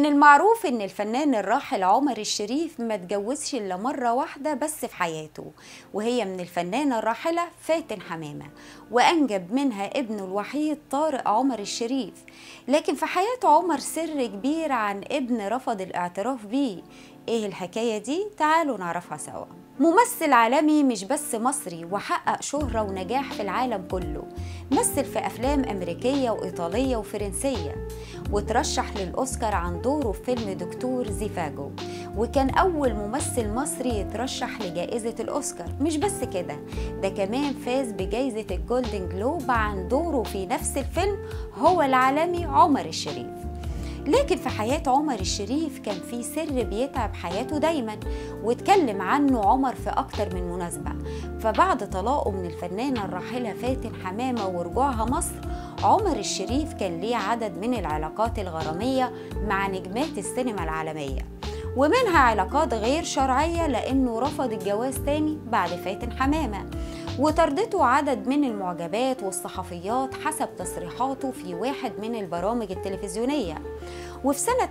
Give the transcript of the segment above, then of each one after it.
من المعروف ان الفنان الراحل عمر الشريف ما اتجوزش الا مره واحده بس في حياته وهي من الفنانه الراحله فاتن حمامه وانجب منها ابنه الوحيد طارق عمر الشريف لكن في حياه عمر سر كبير عن ابن رفض الاعتراف بيه ايه الحكايه دي تعالوا نعرفها سوا ممثل عالمي مش بس مصري وحقق شهرة ونجاح في العالم كله مثل في أفلام أمريكية وإيطالية وفرنسية وترشح للأوسكار عن دوره في فيلم دكتور زيفاجو وكان أول ممثل مصري يترشح لجائزة الأوسكار مش بس كده ده كمان فاز بجائزة الجولدن جلوب عن دوره في نفس الفيلم هو العالمي عمر الشريف لكن في حياة عمر الشريف كان في سر بيتعب حياته دايما واتكلم عنه عمر في أكتر من مناسبة فبعد طلاقه من الفنانة الراحلة فاتن حمامة ورجوعها مصر عمر الشريف كان ليه عدد من العلاقات الغرامية مع نجمات السينما العالمية ومنها علاقات غير شرعية لأنه رفض الجواز تاني بعد فاتن حمامة وطردته عدد من المعجبات والصحفيات حسب تصريحاته في واحد من البرامج التلفزيونية وفي سنة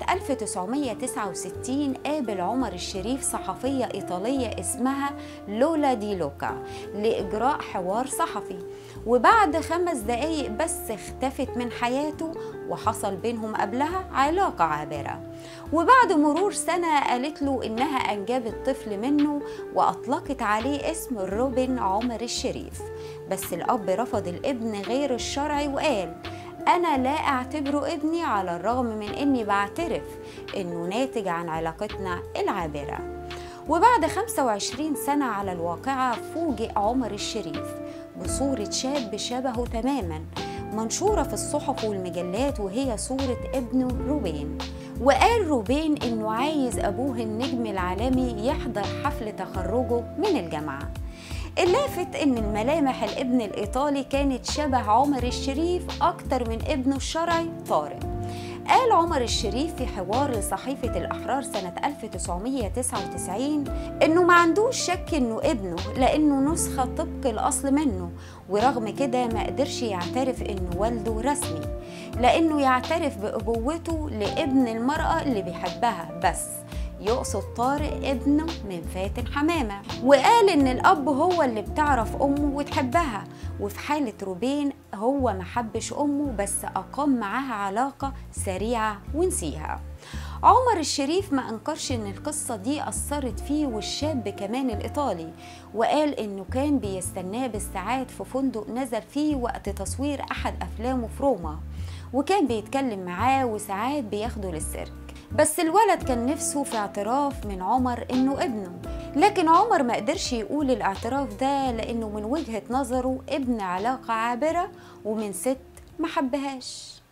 1969 قابل عمر الشريف صحفية إيطالية اسمها لولا دي لوكا لإجراء حوار صحفي وبعد خمس دقايق بس اختفت من حياته وحصل بينهم قبلها علاقة عابرة وبعد مرور سنة قالت له إنها أنجبت طفل منه وأطلقت عليه اسم روبن عمر الشريف بس الأب رفض الابن غير الشرعي وقال أنا لا أعتبره ابني على الرغم من إني بعترف إنه ناتج عن علاقتنا العابرة وبعد 25 سنة على الواقعة فوجئ عمر الشريف بصورة شاب شبهه تماما منشورة في الصحف والمجلات وهي صورة ابنه روبين وقال روبين إنه عايز أبوه النجم العالمي يحضر حفل تخرجه من الجامعة اللافت ان الملامح الابن الايطالي كانت شبه عمر الشريف اكتر من ابنه الشرعي طارق قال عمر الشريف في حوار لصحيفة الأحرار سنة 1999 إنه ما عندوش شك إنه ابنه لأنه نسخة طبق الأصل منه ورغم كده ما قدرش يعترف إنه والده رسمي لأنه يعترف بأبوته لابن المرأة اللي بيحبها بس يقصد طارق ابنه من فاتن حمامة وقال إن الأب هو اللي بتعرف أمه وتحبها وفي حالة روبين هو ما حبش أمه بس أقام معاها علاقة سريعة ونسيها عمر الشريف ما انكرش ان القصه دي اثرت فيه والشاب كمان الايطالي وقال انه كان بيستناه بالساعات في فندق نزل فيه وقت تصوير احد افلامه في روما وكان بيتكلم معاه وساعات بياخده للسيرك بس الولد كان نفسه في اعتراف من عمر انه ابنه لكن عمر ما قدرش يقول الاعتراف ده لانه من وجهة نظره ابن علاقة عابرة ومن ست ما حبهاش